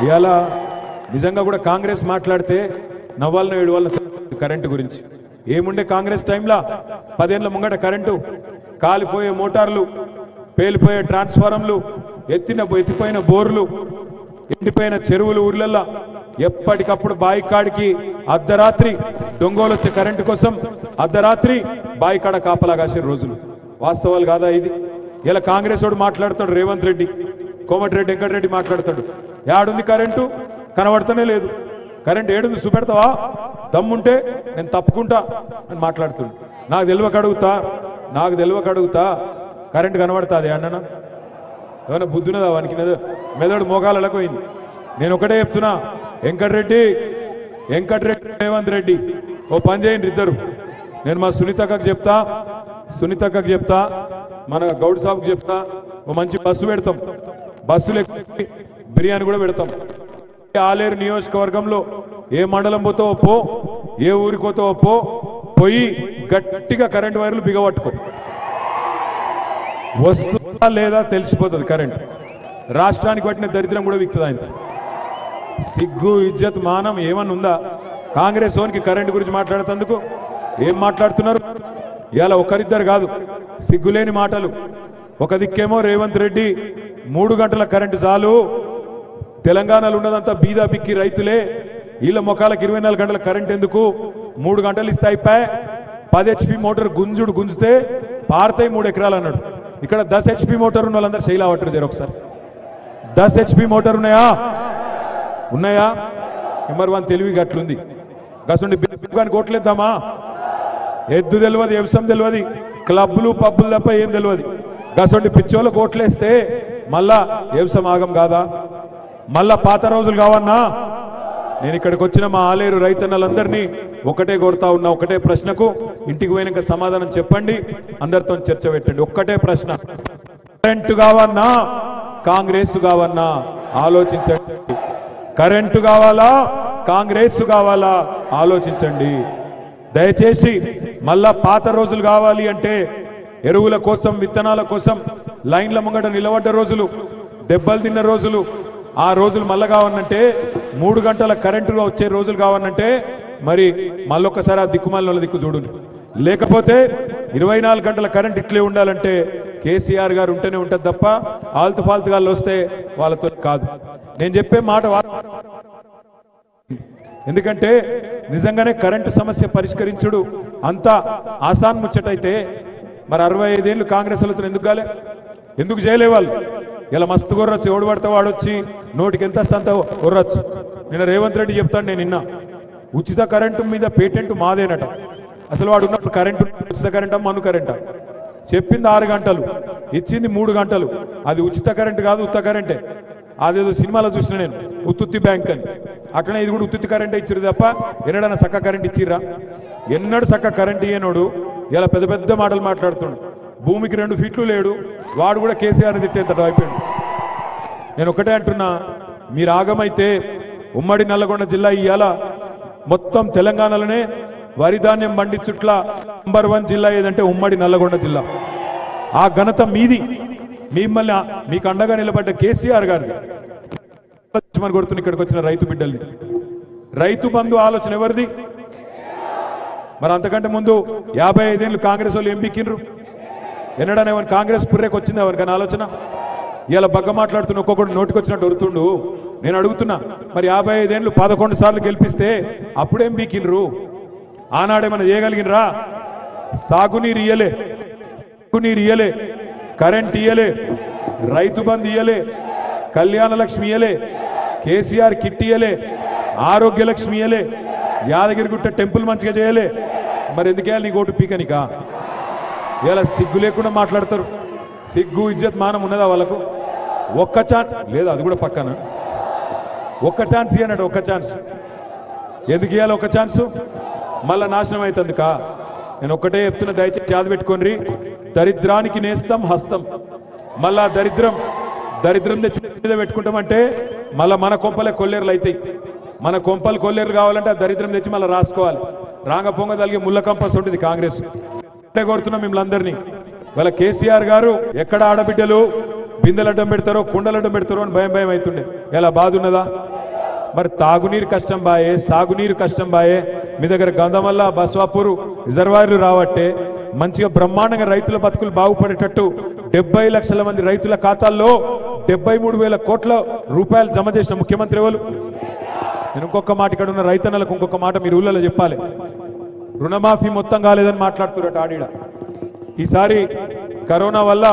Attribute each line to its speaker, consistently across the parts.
Speaker 1: ఇవాళ నిజంగా కూడా కాంగ్రెస్ మాట్లాడితే నవ్వాలన ఏడు వాళ్ళ కరెంటు గురించి ఏముండే కాంగ్రెస్ టైంలో పదేళ్ల ముంగట కరెంటు కాలిపోయే మోటార్లు పేలిపోయే ట్రాన్స్ఫారంలు ఎత్తిన ఎత్తిపోయిన బోర్లు ఎండిపోయిన చెరువులు ఊర్లల్లో ఎప్పటికప్పుడు బాయి కాడికి అర్ధరాత్రి దొంగలు వచ్చే కరెంటు కోసం అర్ధరాత్రి బాయి కాడ కాపలా కాసే రోజులు వాస్తవాలు కాదా ఇది ఇలా కాంగ్రెస్ వాడు మాట్లాడతాడు రేవంత్ రెడ్డి కోమటిరెడ్డి వెంకటరెడ్డి మాట్లాడతాడు యాడుంది కరెంటు కనబడతానే లేదు కరెంట్ ఏడుంది చూపెడతావా దమ్ముంటే నేను తప్పుకుంటా అని మాట్లాడుతుంది నాకు తెలియక అడుగుతా నాకు తెలియక అడుగుతా కరెంట్ కనబడుతుంది అన్ననా ఏమైనా బుద్ధున్నదా వానికి మెద- మెదడు మోకాలకు పోయింది నేను ఒకటే చెప్తున్నా వెంకటరెడ్డి వెంకటరెడ్డి రేవంత్ రెడ్డి ఓ పని చేయండి ఇద్దరు నేను మా సునీతక్కకు చెప్తా సునీతక్కకు చెప్తా మన గౌడ్ సాబ్కి చెప్తా ఓ మంచి బస్సు పెడతాం బస్సులు ఎక్కి బిర్యానీ కూడా పెడతాం ఆలేరు నియోజకవర్గంలో ఏ మండలం పోతావో పో ఏ ఊరికి పోతావో పో పోయి గట్టిగా కరెంట్ వైర్లు బిగబట్టుకో వస్తుందా లేదా తెలిసిపోతుంది కరెంట్ రాష్ట్రానికి పట్టిన దరిద్రం కూడా విక్తుంది ఆయన సిగ్గు ఇజ్జత్ మానం ఏమన్నా ఉందా కాంగ్రెస్ ఓనికి కరెంట్ గురించి మాట్లాడుతందుకు ఏం మాట్లాడుతున్నారు ఇవాళ ఒకరిద్దరు కాదు సిగ్గులేని మాటలు ఒక దిక్కేమో రేవంత్ రెడ్డి మూడు గంటల కరెంటు చాలు తెలంగాణలో ఉన్నదంతా బీదా బిక్కి రైతులే వీళ్ళ ముఖాలకు ఇరవై నాలుగు గంటల కరెంట్ ఎందుకు మూడు గంటలు ఇస్తే అయిపోయి పది హెచ్పి మోటార్ గుంజుడు గుంజితే పారుతాయి మూడు ఎకరాలు అన్నాడు ఇక్కడ దస్ హెచ్పి మోటార్ ఉన్న వాళ్ళందరూ శైలా పట్టరు జర ఒకసారి దస్ హెచ్పి మోటార్ ఉన్నాయా ఉన్నాయా నెంబర్ వన్ తెలివి గట్లుంది గసండి కానీ కొట్లేద్దామా ఎద్దు తెలియదు వ్యవసాయం తెలియదు క్లబ్లు పబ్బులు తప్ప ఏం తెలియదు గసండి పిచ్చోళ్ళు కోట్లేస్తే మళ్ళా వ్యవసాయం ఆగం కాదా మళ్ళా పాత రోజులు కావన్నా నేను ఇక్కడికి వచ్చిన మా ఆలేరు రైతన్నలందరినీ ఒకటే కోరుతా ఉన్నా ఒకటే ప్రశ్నకు ఇంటికి పోయినాక సమాధానం చెప్పండి అందరితో చర్చ పెట్టండి ఒక్కటే ప్రశ్న కరెంటు కావన్నా కాంగ్రెస్ కావన్నా ఆలోచించండి కరెంటు కావాలా కాంగ్రెస్ కావాలా ఆలోచించండి దయచేసి మళ్ళా పాత రోజులు కావాలి అంటే ఎరువుల కోసం విత్తనాల కోసం లైన్ల ముంగట నిలబడ్డ రోజులు దెబ్బలు తిన్న రోజులు ఆ రోజులు మళ్ళా కావాలంటే మూడు గంటల కరెంటుగా వచ్చే రోజులు కావాలంటే మరి మళ్ళొక్కసారి ఆ దిక్కుమాల దిక్కు చూడు లేకపోతే ఇరవై నాలుగు గంటల కరెంట్ ఇట్లే ఉండాలంటే కేసీఆర్ గారు ఉంటేనే ఉంటుంది తప్ప ఆల్తు ఫాల్తు గాళ్ళు వస్తే వాళ్ళతో కాదు నేను చెప్పే మాట వా- ఎందుకంటే నిజంగానే కరెంటు సమస్య పరిష్కరించుడు అంత ఆసాన్ ముచ్చటైతే మరి అరవై ఐదేళ్ళు కాంగ్రెస్ వాళ్ళతో ఎందుకు కాలే ఎందుకు చేయలే వాళ్ళు ఇలా మస్తు కొర్రొచ్చు ఎవడు పడితే వాడొచ్చి నోటికి ఎంత వస్తే అంత కొర్రొచ్చు నిన్న రేవంత్ రెడ్డి చెప్తాను నేను నిన్న ఉచిత కరెంటు మీద పేటెంట్ మాదేనట అసలు వాడు ఉన్నప్పుడు కరెంటు ఉచిత కరెంటా మను కరెంటా చెప్పింది ఆరు గంటలు ఇచ్చింది మూడు గంటలు అది ఉచిత కరెంట్ కాదు ఉత్త కరెంటే అదేదో సినిమాలో చూసిన నేను ఉత్తుత్తి బ్యాంక్ అని అట్లనే ఇది కూడా ఉత్తుత్తి కరెంట్ ఇచ్చిరు తప్ప ఎన్నడన్నా సక్క కరెంట్ ఇచ్చిర్రా ఎన్నడు సక్క కరెంట్ ఇయ్యనోడు ఇలా పెద్ద పెద్ద మాటలు మాట్లాడుతుండు భూమికి రెండు ఫీట్లు లేడు వాడు కూడా కేసీఆర్ తిట్టేంతటి అయిపోయాడు నేను ఒకటే అంటున్నా మీరు ఆగమైతే ఉమ్మడి నల్లగొండ జిల్లా ఇవాళ మొత్తం తెలంగాణలోనే వరి ధాన్యం పండించుట్ల నంబర్ వన్ జిల్లా ఏదంటే ఉమ్మడి నల్లగొండ జిల్లా ఆ ఘనత మీది మిమ్మల్ని ఆ- మీకు అండగా నిలబడ్డ కేసీఆర్ గారిది మన కొడుతున్న ఇక్కడికి వచ్చిన రైతు బిడ్డల్ని రైతు బంధు ఆలోచన ఎవరిది మరి అంతకంటే ముందు యాభై ఐదేళ్ళు కాంగ్రెస్ వాళ్ళు ఏం బిక్కిండ్రు ఎన్నడనే ఎవరి కాంగ్రెస్ పుర్రేకి వచ్చింది ఎవరికైనా ఆలోచన ఇలా బగ్గ మాట్లాడుతున్న ఒక్కొక్కడు నోటికి వచ్చినట్టు వరుతుండు నేను అడుగుతున్నా మరి యాభై ఐదేళ్ళు పదకొండు సార్లు గెలిపిస్తే అప్పుడేం బీకిండ్రు ఆనాడేమైనా చేయగలిగినరా సాగునీరు ఇయ్యలే సాగునీరు ఇయ్యలే కరెంట్ ఇయ్యలే రైతు బంధు ఇయ్యలే కళ్యాణ లక్ష్మి ఇయ్యలే కేసీఆర్ కిట్ ఇయ్యలే ఆరోగ్య లక్ష్మి ఇయ్యలే యాదగిరిగుట్ట టెంపుల్ మంచిగా చేయలే మరి ఎందుకేయాలి నీ ఓటు పీకనికా ఇలా సిగ్గు లేకుండా మాట్లాడతారు సిగ్గు ఇజ్జత్ మానం ఉన్నదా వాళ్ళకు ఒక్క ఛాన్స్ లేదు అది కూడా పక్కన ఒక్క ఛాన్స్ ఇవ్వనట ఒక్క ఛాన్స్ ఎందుకు ఇవ్వాలి ఒక్క ఛాన్స్ మళ్ళా నాశనం అవుతుంది కా నేను ఒక్కటే చెప్తున్నా దయచేసి యాద పెట్టుకోండి దరిద్రానికి నేస్తాం హస్తం మళ్ళా దరిద్రం దరిద్రం తెచ్చి మీద పెట్టుకుంటామంటే మళ్ళా మన కొంపలే కొల్లేరులు అవుతాయి మన కొంపలు కొల్లేరు కావాలంటే ఆ దరిద్రం తెచ్చి మళ్ళీ రాసుకోవాలి రాంగ పొంగ తలిగే ముళ్ళ కంపస్ ఉంటుంది కాంగ్రెస్ అంటే కోరుతున్నాం మిమ్మల్ని అందరినీ వాళ్ళ కేసీఆర్ గారు ఎక్కడ ఆడబిడ్డలు బిందెలు అడ్డం పెడతారో కుండలు అడ్డం పెడతారో అని భయం భయం అవుతుండే ఎలా బాధ ఉన్నదా మరి తాగునీరు కష్టం బాయే సాగునీరు కష్టం బాయే మీ దగ్గర గంధమల్ల బస్వాపూర్ రిజర్వాయర్లు రావట్టే మంచిగా బ్రహ్మాండంగా రైతుల బతుకులు బాగుపడేటట్టు డెబ్బై లక్షల మంది రైతుల ఖాతాల్లో డెబ్బై మూడు వేల కోట్ల రూపాయలు జమ చేసిన ముఖ్యమంత్రి ఎవరు నేను ఇంకొక మాట ఇక్కడ ఉన్న రైతన్నలకు ఇంకొక మాట మీరు ఊళ్ళలో చెప్పాలి రుణమాఫీ మొత్తం కాలేదని మాట్లాడుతున్నట్టు ఆడిడ ఈసారి కరోనా వల్ల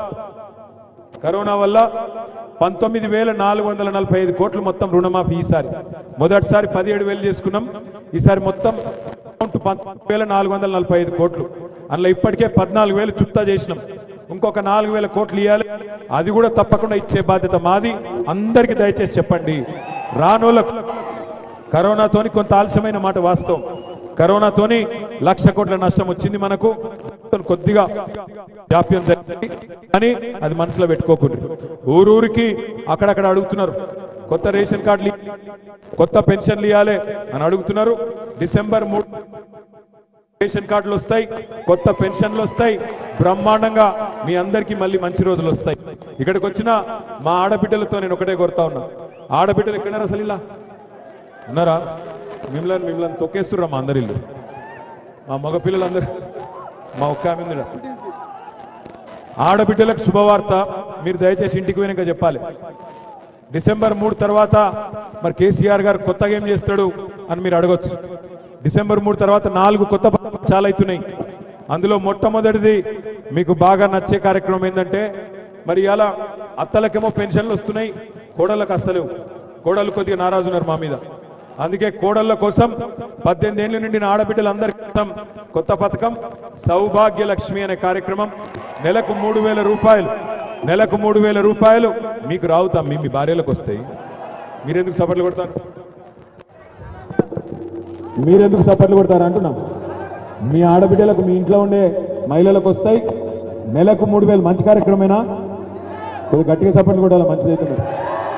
Speaker 1: కరోనా వల్ల పంతొమ్మిది వేల నాలుగు వందల నలభై ఐదు కోట్లు మొత్తం రుణమాఫీ ఈసారి మొదటిసారి పదిహేడు వేలు చేసుకున్నాం ఈసారి మొత్తం అమౌంట్ పంతొమ్మిది వేల నాలుగు వందల నలభై ఐదు కోట్లు అందులో ఇప్పటికే పద్నాలుగు వేలు చుప్తా చేసినాం ఇంకొక నాలుగు వేల కోట్లు ఇవ్వాలి అది కూడా తప్పకుండా ఇచ్చే బాధ్యత మాది అందరికీ దయచేసి చెప్పండి రానోళ్ళకు కరోనాతోని కొంత ఆలస్యమైన మాట వాస్తవం కరోనాతోని లక్ష కోట్ల నష్టం వచ్చింది మనకు కొద్దిగా జాప్యం జరిగింది కానీ అది మనసులో పెట్టుకోకుండా ఊరూరికి అక్కడక్కడ అడుగుతున్నారు కొత్త రేషన్ కార్డులు ఇ- కొత్త పెన్షన్లు ఇవ్వాలి అని అడుగుతున్నారు డిసెంబర్ మూడు రేషన్ కార్డులు వస్తాయి కొత్త పెన్షన్లు వస్తాయి బ్రహ్మాండంగా మీ అందరికీ మళ్ళీ మంచి రోజులు వస్తాయి ఇక్కడికి వచ్చిన మా ఆడబిడ్డలతో నేను ఒకటే కొడతా ఉన్నా ఆడబిడ్డలు ఎక్కడారు అసలు ఇలా ఉన్నారా మిమ్మల్ని మిమ్మల్ని తొక్కేస్తుర్రా మా అందరి ఇల్లు మా మగపిల్లలందరూ మా ఒక్క ఆమె ఉందిరా. ఆడబిడ్డలకు శుభవార్త మీరు దయచేసి ఇంటికి పోయినాక చెప్పాలి డిసెంబర్ మూడు తర్వాత మరి కేసీఆర్ గారు కొత్తగా ఏం చేస్తాడు అని మీరు అడగొచ్చు డిసెంబర్ మూడు తర్వాత నాలుగు కొత్త పథకాలు చాలా అవుతున్నాయి అందులో మొట్టమొదటిది మీకు బాగా నచ్చే కార్యక్రమం ఏంటంటే మరి ఇలా అత్తలకేమో పెన్షన్లు వస్తున్నాయి కోడళ్ళకు అస్తలేవు కోడళ్ళు కొద్దిగా నారాజు ఉన్నారు మా మీద అందుకే కోడళ్ళ కోసం పద్దెనిమిది ఏళ్ళ నుండి ఆడబిడ్డలందరి కోసం కొత్త పథకం సౌభాగ్య లక్ష్మి అనే కార్యక్రమం నెలకు మూడు వేల రూపాయలు నెలకు మూడు వేల రూపాయలు మీకు రావుతాం మీ మీ భార్యలకు వస్తాయి మీరెందుకు సపర్లు కొడతారు మీరెందుకు సపర్లు కొడతారు అంటున్నాం మీ ఆడబిడ్డలకు మీ ఇంట్లో ఉండే మహిళలకు వస్తాయి నెలకు మూడు వేలు మంచి కార్యక్రమేనా కొద్దిగా గట్టిగా సపర్లు కొట్టాలి మంచిదైతే మరి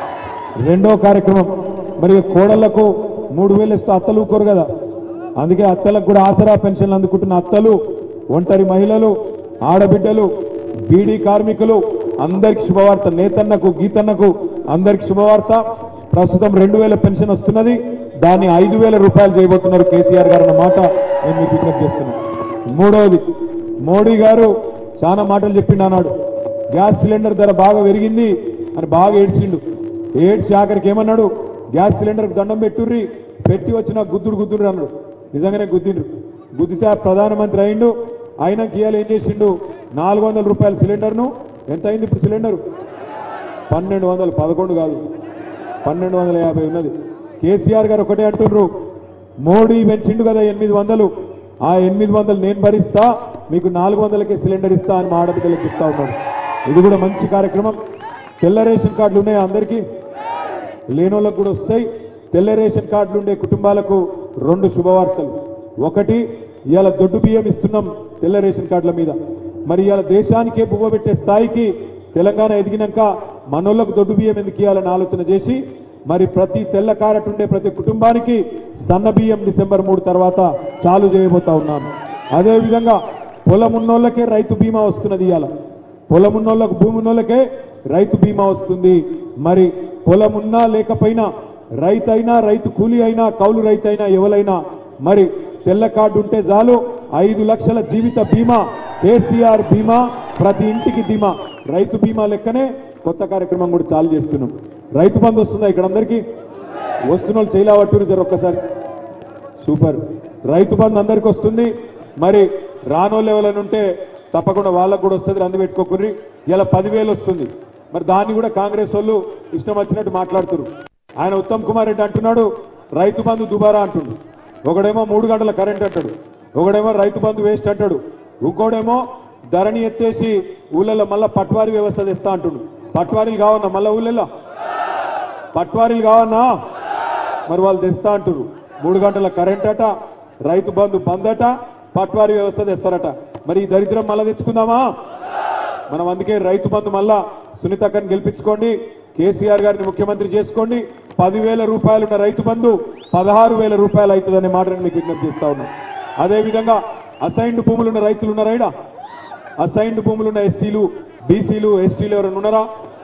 Speaker 1: రెండో కార్యక్రమం మరి కోడళ్లకు మూడు వేలు ఇస్తూ అత్తలు ఊరుకోరు కదా అందుకే అత్తలకు కూడా ఆసరా పెన్షన్లు అందుకుంటున్న అత్తలు ఒంటరి మహిళలు ఆడబిడ్డలు బీడీ కార్మికులు అందరికి శుభవార్త నేతన్నకు గీతన్నకు అందరికి శుభవార్త ప్రస్తుతం రెండు వేల పెన్షన్ వస్తున్నది దాన్ని ఐదు వేల రూపాయలు చేయబోతున్నారు కేసీఆర్ గారు అన్న మాట నేను మీకు విజ్ఞప్తి చేస్తున్నాను మూడవది మోడీ గారు చాలా మాటలు చెప్పిండు అన్నాడు గ్యాస్ సిలిండర్ ధర బాగా పెరిగింది అని బాగా ఏడ్చిండు ఏడ్చి ఆఖరికి ఏమన్నాడు గ్యాస్ సిలిండర్ దండం పెట్టుర్రి పెట్టి వచ్చిన గుద్దుడు గుద్దుడు అన్నాడు నిజంగానే గుద్దిండ్రు గుద్దితే ఆ ప్రధానమంత్రి అయిండు ఆయన కియాలు ఏం చేసిండు నాలుగు వందల రూపాయల సిలిండర్ను ఎంత అయింది ఇప్పుడు సిలిండర్ పన్నెండు వందలు పదకొండు కాదు పన్నెండు వందల యాభై ఉన్నది కేసీఆర్ గారు ఒకటే అంటుండ్రు మోడీ పెంచిండు కదా ఎనిమిది వందలు ఆ ఎనిమిది వందలు నేను భరిస్తా మీకు నాలుగు వందలకే సిలిండర్ ఇస్తా అని మా ఆడపిల్లలకి ఇస్తా ఉన్నాడు ఇది కూడా మంచి కార్యక్రమం తెల్ల రేషన్ కార్డులు ఉన్నాయి అందరికీ లేనోళ్ళకు కూడా వస్తాయి తెల్ల రేషన్ కార్డులు ఉండే కుటుంబాలకు రెండు శుభవార్తలు ఒకటి ఇవాళ దొడ్డు బియ్యం ఇస్తున్నాం తెల్ల రేషన్ కార్డుల మీద మరి ఇవాళ దేశానికే బువ్వ పెట్టే స్థాయికి తెలంగాణ ఎదిగినాక మనోళ్ళకు దొడ్డు బియ్యం ఎందుకు ఇవ్వాలని ఆలోచన చేసి మరి ప్రతి తెల్ల కారట్ ఉండే ప్రతి కుటుంబానికి సన్న బియ్యం డిసెంబర్ మూడు తర్వాత చాలు చేయబోతా ఉన్నాం అదేవిధంగా పొలం ఉన్నోళ్ళకే రైతు బీమా వస్తున్నది ఇవాళ పొలం ఉన్నోళ్ళకు భూమి ఉన్నోళ్ళకే రైతు బీమా వస్తుంది మరి పొలం ఉన్నా లేకపోయినా రైతు అయినా రైతు కూలీ అయినా కౌలు రైతు అయినా ఎవరైనా మరి తెల్ల కార్డు ఉంటే చాలు ఐదు లక్షల జీవిత బీమా కేసీఆర్ బీమా ప్రతి ఇంటికి బీమా రైతు బీమా లెక్కనే కొత్త కార్యక్రమం కూడా చాలు చేస్తున్నాం రైతు బంధు వస్తుందా ఇక్కడ అందరికీ వస్తున్న వాళ్ళు చేయలేవట్టు జర ఒక్కసారి సూపర్ రైతు బంధు అందరికి వస్తుంది మరి రానోళ్ళు ఎవరైనా ఉంటే తప్పకుండా వాళ్ళకు కూడా వస్తుంది రంది పెట్టుకోకుర్రి ఇలా పదివేలు వస్తుంది మరి దాన్ని కూడా కాంగ్రెస్ వాళ్ళు ఇష్టం వచ్చినట్టు మాట్లాడుతున్నారు ఆయన ఉత్తమ్ కుమార్ రెడ్డి అంటున్నాడు రైతు బంధు దుబారా అంటుండు ఒకడేమో మూడు గంటల కరెంట్ అంటాడు ఒకడేమో రైతు బంధు వేస్ట్ అంటాడు ఇంకోడేమో ధరణి ఎత్తేసి ఊళ్ళలో మళ్ళా పట్వారీ వ్యవస్థ తెస్తా అంటుండు పట్వారీలు కావన్నా మళ్ళా ఊళ్ళలో పట్వారీలు కావన్నా మరి వాళ్ళు తెస్తా అంటారు మూడు గంటల కరెంట్ అట రైతు బంధు బంద్ అట పట్వారీ వ్యవస్థ తెస్తారట మరి ఈ దరిద్రం మళ్ళా తెచ్చుకుందామా మనం అందుకే రైతు బంధు మళ్ళా సునీతక్కని గెలిపించుకోండి కేసీఆర్ గారిని ముఖ్యమంత్రి చేసుకోండి పదివేల రూపాయలున్న రైతు బంధు పదహారు వేల రూపాయలు అవుతుందనే మాట నేను మీకు విజ్ఞప్తి చేస్తా ఉన్నాను అదేవిధంగా అసైన్డ్ భూములున్న రైతులు ఉన్నారా ఈడ అసైన్డ్ భూములున్న ఎస్సీలు బీసీలు ఎస్టీలు ఎవరైనా ఉన్నారా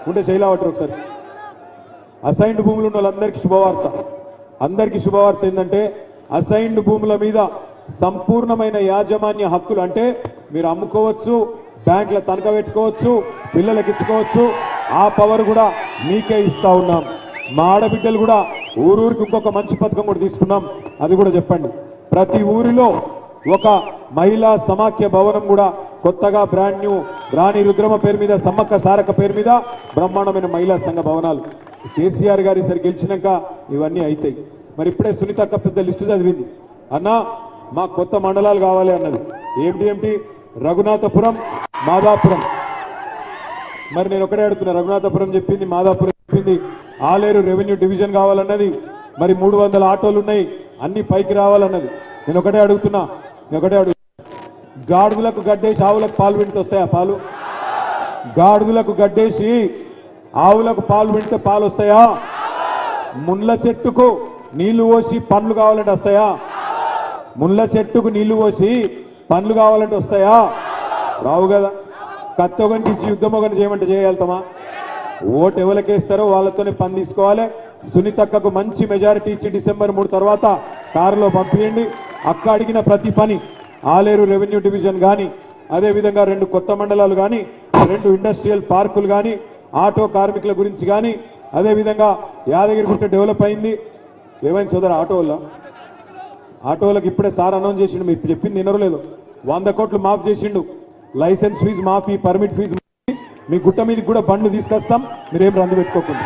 Speaker 1: ఉంటే శైలావటర్ ఒకసారి అసైన్డ్ భూములు ఉన్న వాళ్ళందరికీ శుభవార్త అందరికీ శుభవార్త ఏంటంటే అసైన్డ్ భూముల మీద సంపూర్ణమైన యాజమాన్య హక్కులు అంటే మీరు అమ్ముకోవచ్చు బ్యాంకుల తనఖా పెట్టుకోవచ్చు పిల్లలకి ఇచ్చుకోవచ్చు ఆ పవర్ కూడా మీకే ఇస్తా ఉన్నాం మా ఆడబిడ్డలు కూడా ఊరూరికి ఇంకొక మంచి పథకం కూడా తీసుకున్నాం అది కూడా చెప్పండి ప్రతి ఊరిలో ఒక మహిళా సమాఖ్య భవనం కూడా కొత్తగా బ్రాండ్ న్యూ రాణి రుద్రమ పేరు మీద సమ్మక్క సారక పేరు మీద బ్రహ్మాండమైన మహిళా సంఘ భవనాలు కేసీఆర్ గారి సరి గెలిచినాక ఇవన్నీ అవుతాయి మరి ఇప్పుడే సునీతక్క పెద్ద లిస్టు చదివింది అన్నా మా కొత్త మండలాలు కావాలి అన్నది ఏమిటి ఏమిటి రఘునాథపురం మాదాపురం మరి నేను ఒకటే అడుగుతున్నా రఘునాథపురం చెప్పింది మాదాపురం చెప్పింది ఆలేరు రెవెన్యూ డివిజన్ కావాలన్నది మరి మూడు వందల ఆటోలు ఉన్నాయి అన్ని పైకి రావాలన్నది నేను ఒకటే అడుగుతున్నా నేను ఒకటే అడుగు గాడిదలకు గడ్డేసి ఆవులకు పాలు వింటే వస్తాయా పాలు గాడిదలకు గడ్డేసి ఆవులకు పాలు వింటే పాలు వస్తాయా ముళ్ళ చెట్టుకు నీళ్లు పోసి పండ్లు కావాలంటే వస్తాయా ముళ్ళ చెట్టుకు నీళ్లు పోసి పండ్లు కావాలంటే వస్తాయా రావు కదా కత్తొగనికి ఇచ్చి యుద్ధం ఒకటి చేయమంటే చేయగలుగుతామా ఓటు ఎవరికేస్తారో వాళ్ళతోనే పని తీసుకోవాలి సునీతక్కకు మంచి మెజారిటీ ఇచ్చి డిసెంబర్ మూడు తర్వాత కారులో పంపించండి అక్క అడిగిన ప్రతి పని ఆలేరు రెవెన్యూ డివిజన్ కానీ అదేవిధంగా రెండు కొత్త మండలాలు కానీ రెండు ఇండస్ట్రియల్ పార్కులు కానీ ఆటో కార్మికుల గురించి కానీ అదేవిధంగా యాదగిరిగుట్ట డెవలప్ అయింది ఏమైంది సోదరు ఆటో వల్ల ఆటోలకు ఇప్పుడే సార్ అనౌన్స్ చేసిండు మీరు చెప్పింది వినరలేదు వంద కోట్లు మాఫ్ చేసిండు లైసెన్స్ ఫీజు మాఫీ పర్మిట్ ఫీజు మాఫీ మీ గుట్ట మీదకి కూడా బండ్లు తీసుకొస్తాం మీరేం రందు పెట్టుకోకుండా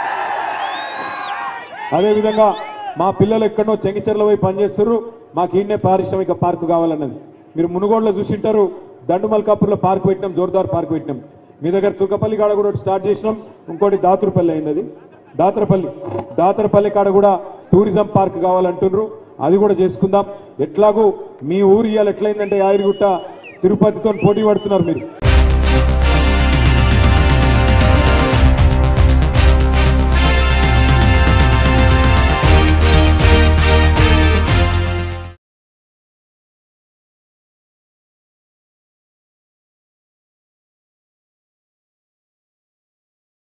Speaker 1: అదేవిధంగా మా పిల్లలు ఎక్కడో చెంగిచెర్ల పోయి పనిచేస్తారు మాకు ఈయనే పారిశ్రామిక పార్కు కావాలన్నది మీరు మునుగోడులో చూసింటారు దండుమల్కాపూర్లో పార్క్ పెట్టినాం జోర్దార్ పార్క్ పెట్టినాం మీ దగ్గర తుకపల్లి కాడ కూడా ఒకటి స్టార్ట్ చేసినాం ఇంకోటి దాతురపల్లి అయింది అది దాతరపల్లి దాతరపల్లి కాడ కూడా టూరిజం పార్క్ కావాలంటున్నారు అది కూడా చేసుకుందాం ఎట్లాగూ మీ ఊరు ఇవాళ ఎట్లయిందంటే యాగిరిగుట్ట తిరుపతితో పోటీ పడుతున్నారు మీరు